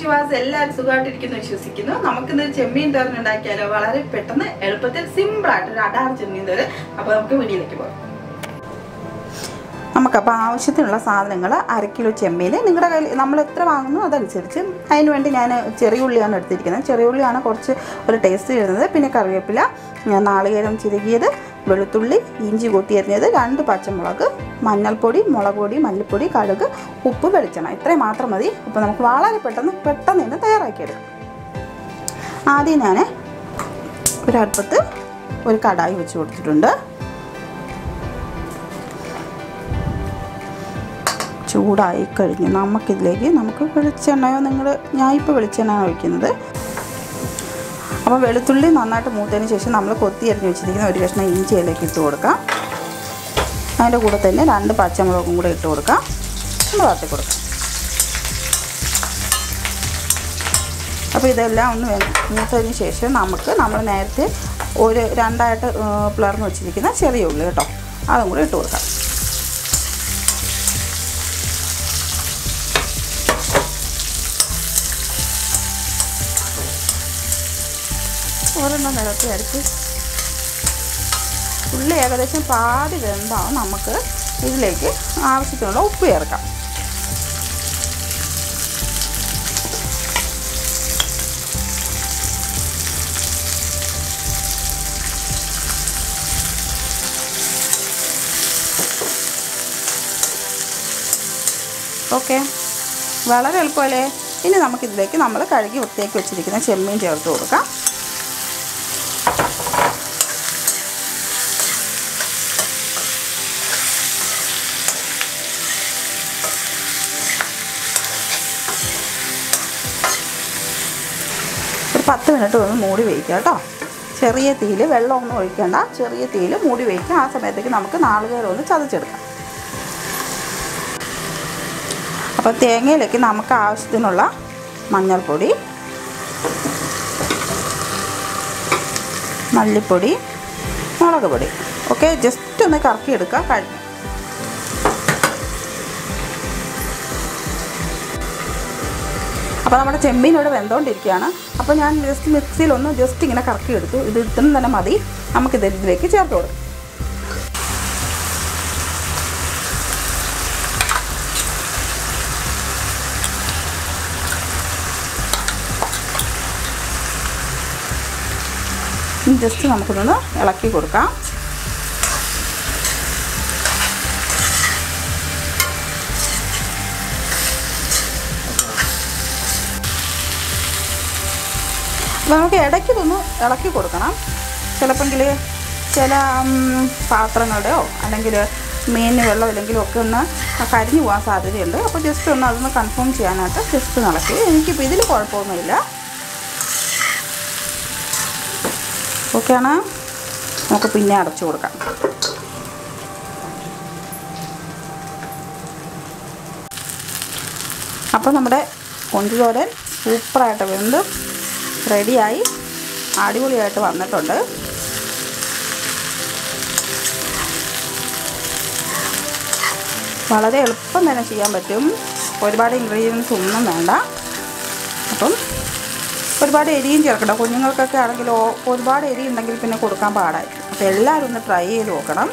വിശ്വാസം എല്ലാവരും സുഖമായിട്ടിരിക്കുന്നു വിശ്വസിക്കുന്നു നമുക്കിന്ന് ചെമ്മീൻ തോരൻ ഉണ്ടാക്കിയാലോ വളരെ പെട്ടെന്ന് എളുപ്പത്തിൽ സിമ്പിൾ ആയിട്ട് ഒരു അടാർ ചെമ്മീൻ തോരൻ അപ്പൊ നമുക്ക് വീഡിയോയിലേക്ക് പോകാം നമുക്കപ്പോൾ ആവശ്യത്തിനുള്ള സാധനങ്ങൾ അര കിലോ ചെമ്മീൻ നിങ്ങളുടെ കയ്യിൽ നമ്മൾ എത്ര വാങ്ങുന്നു അതനുസരിച്ച് അതിന് വേണ്ടി ഞാൻ ചെറിയ ഉള്ളിയാണ് എടുത്തിരിക്കുന്നത് ചെറിയ ഉള്ളിയാണ് കുറച്ച് ഒരു ടേസ്റ്റ് വരുന്നത് പിന്നെ കറിവേപ്പില ഞാൻ നാളികേരം ചിരകിയത് വെളുത്തുള്ളി ഇഞ്ചി കൊത്തിയരിഞ്ഞത് രണ്ട് പച്ചമുളക് മഞ്ഞൾപ്പൊടി മുളക് പൊടി മല്ലിപ്പൊടി കടുക് ഉപ്പ് വെളിച്ചെണ്ണ ഇത്രയും മാത്രം മതി അപ്പോൾ നമുക്ക് വളരെ പെട്ടെന്ന് പെട്ടെന്ന് തന്നെ തയ്യാറാക്കിയെടുക്കാം ആദ്യം ഞാൻ ഒരടുപ്പത്ത് ഒരു കടായി വെച്ച് കൊടുത്തിട്ടുണ്ട് ചൂടായി കഴിഞ്ഞ് നമുക്കിതിലേക്ക് നമുക്ക് വെളിച്ചെണ്ണയോ നിങ്ങൾ ഞാൻ ഇപ്പോൾ വെളിച്ചെണ്ണയാണ് ഒഴിക്കുന്നത് അപ്പോൾ വെളുത്തുള്ളി നന്നായിട്ട് മൂത്തതിന് ശേഷം നമ്മൾ കൊത്തി അരിഞ്ഞ് വെച്ചിരിക്കുന്ന ഒരു കഷ്ണം ഇഞ്ചി അതിലേക്ക് ഇട്ട് കൊടുക്കാം അതിൻ്റെ കൂടെ തന്നെ രണ്ട് പച്ചമുളകും കൂടെ ഇട്ട് കൊടുക്കാം നമ്മൾ വളർത്തി കൊടുക്കാം അപ്പോൾ ഇതെല്ലാം ഒന്ന് മൂത്തതിന് ശേഷം നമുക്ക് നമ്മൾ നേരത്തെ ഒരു രണ്ടായിട്ട് പിളർന്ന് വെച്ചിരിക്കുന്ന ചെറിയ ഉള്ളി കേട്ടോ അതും കൂടെ ഇട്ട് കൊടുക്കാം ഒരെണ്ണം നിരത്തി അടിച്ച് ഉള്ളി ഏകദേശം പാതി വെന്താവും നമുക്ക് ഇതിലേക്ക് ആവശ്യത്തിനുള്ള ഉപ്പ് ചേർക്കാം ഓക്കെ വളരെ എളുപ്പമല്ലേ ഇനി നമുക്കിതിലേക്ക് നമ്മൾ കഴുകി വൃത്തിയാക്കി വെച്ചിരിക്കുന്ന ചെമ്മീൻ ചേർത്ത് കൊടുക്കാം ഒരു പത്ത് മിനിറ്റ് ഒന്ന് മൂടി വയ്ക്കുക കേട്ടോ ചെറിയ തീയിൽ വെള്ളമൊന്നും ഒഴിക്കേണ്ട ചെറിയ തീയിൽ മൂടി വയ്ക്കുക ആ സമയത്തേക്ക് നമുക്ക് നാളികേരം ഒന്ന് ചതച്ചെടുക്കാം അപ്പോൾ തേങ്ങയിലേക്ക് നമുക്ക് ആവശ്യത്തിനുള്ള മഞ്ഞൾപ്പൊടി മല്ലിപ്പൊടി മുളക് പൊടി ഓക്കെ ജസ്റ്റ് ഒന്ന് കറക്കിയെടുക്കുക കഴിഞ്ഞു അപ്പോൾ നമ്മുടെ ചെമ്മീൻ ഇവിടെ വെന്തുകൊണ്ടിരിക്കുകയാണ് അപ്പോൾ ഞാൻ ജസ്റ്റ് മിക്സിയിൽ ഒന്ന് ജസ്റ്റ് ഇങ്ങനെ കറക്കി എടുത്തു ഇത് ഇത്രയും തന്നെ മതി നമുക്കിത് ഇതിലേക്ക് ചേർത്ത് കൊടുക്കാം ജസ്റ്റ് നമുക്കിതൊന്ന് ഇളക്കി കൊടുക്കാം അപ്പോൾ നമുക്ക് ഇടയ്ക്ക് ഇതൊന്ന് ഇളക്കി കൊടുക്കണം ചിലപ്പെങ്കിൽ ചില പാത്രങ്ങളുടെയോ അല്ലെങ്കിൽ മീനിന് വെള്ളം ഇല്ലെങ്കിലും ഒക്കെ ഒന്ന് കരിഞ്ഞു പോകാൻ സാധ്യതയുണ്ട് അപ്പോൾ ജസ്റ്റ് ഒന്ന് അതൊന്ന് കൺഫേം ചെയ്യാനായിട്ട് ജസ്റ്റ് നടക്കി എനിക്കിപ്പോൾ ഇതിൽ കുഴപ്പമൊന്നുമില്ല ഓക്കെയാണ് നമുക്ക് പിന്നെ അടച്ചു കൊടുക്കാം അപ്പോൾ നമ്മുടെ കൊഞ്ചുതോരൻ സൂപ്പറായിട്ട് വെന്ത് റെഡിയായി അടിപൊളിയായിട്ട് വന്നിട്ടുണ്ട് വളരെ എളുപ്പം തന്നെ ചെയ്യാൻ പറ്റും ഒരുപാട് ഇൻഗ്രീഡിയൻസ് ഒന്നും വേണ്ട അപ്പം ഒരുപാട് എരിയും ചേർക്കണ്ട കുഞ്ഞുങ്ങൾക്കൊക്കെ ആണെങ്കിൽ ഒരുപാട് എരി ഉണ്ടെങ്കിൽ പിന്നെ കൊടുക്കാൻ പാടായിരിക്കും അപ്പോൾ എല്ലാവരും ഒന്ന് ട്രൈ ചെയ്ത് നോക്കണം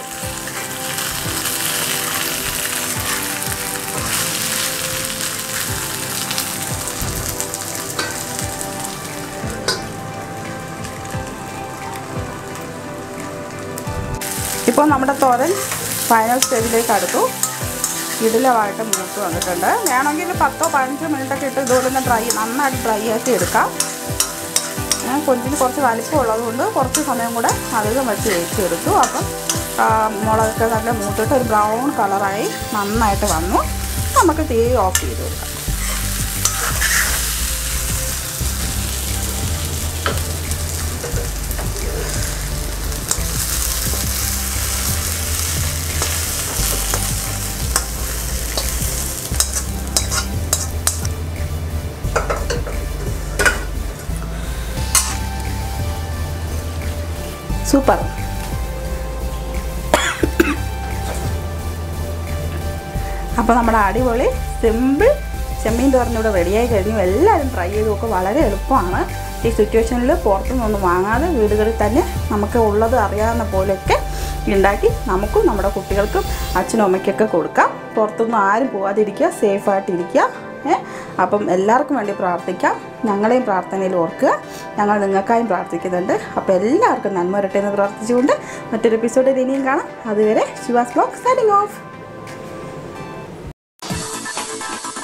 ഇപ്പോൾ നമ്മുടെ തോരൻ ഫൈനൽ സ്റ്റേജിലേക്ക് അടുത്തു ഇഡലമായിട്ട് മൂത്ത് വന്നിട്ടുണ്ട് വേണമെങ്കിൽ പത്തോ പതിനഞ്ചോ മിനിറ്റൊക്കെ ഇട്ട് ഇതുപോലെ തന്നെ ഡ്രൈ നന്നായിട്ട് ഡ്രൈ ആക്കി എടുക്കാം കൊഞ്ചിന് കുറച്ച് വലിപ്പമുള്ളത് കൊണ്ട് കുറച്ച് സമയം കൂടെ അധികം വെച്ച് വേവിച്ചെടുത്തു അപ്പം മുളകൊക്കെ നല്ല മൂത്തിട്ട് ഒരു ബ്രൗൺ കളറായി നന്നായിട്ട് വന്നു നമുക്ക് തീ ഓഫ് ചെയ്ത് കൊടുക്കാം സൂപ്പർ അപ്പോൾ നമ്മുടെ അടിപൊളി സിമ്പിൾ ചെമ്മീൻ തോരൻ ഇവിടെ റെഡിയായി കഴിഞ്ഞു എല്ലാവരും ട്രൈ ചെയ്ത് നോക്കുക വളരെ എളുപ്പമാണ് ഈ സിറ്റുവേഷനിൽ പുറത്തുനിന്നൊന്നും വാങ്ങാതെ വീടുകളിൽ തന്നെ നമുക്ക് ഉള്ളത് അറിയാവുന്ന പോലെയൊക്കെ ഉണ്ടാക്കി നമുക്കും നമ്മുടെ കുട്ടികൾക്കും അച്ഛനും അമ്മയ്ക്കൊക്കെ കൊടുക്കാം പുറത്തൊന്നും ആരും പോകാതിരിക്കുക സേഫായിട്ടിരിക്കുക ഏ അപ്പം എല്ലാവർക്കും വേണ്ടി പ്രാർത്ഥിക്കാം ഞങ്ങളെയും പ്രാർത്ഥനയിൽ ഓർക്കുക ഞങ്ങൾ നിങ്ങൾക്കായും പ്രാർത്ഥിക്കുന്നുണ്ട് അപ്പോൾ എല്ലാവർക്കും നന്മ വരട്ടെ എന്ന് പ്രാർത്ഥിച്ചുകൊണ്ട് മറ്റൊരു എപ്പിസോഡിൽ ഇനിയും കാണാം അതുവരെ ശിവാസ് ബ്ലോഗ് സൈനിങ് ഓഫ്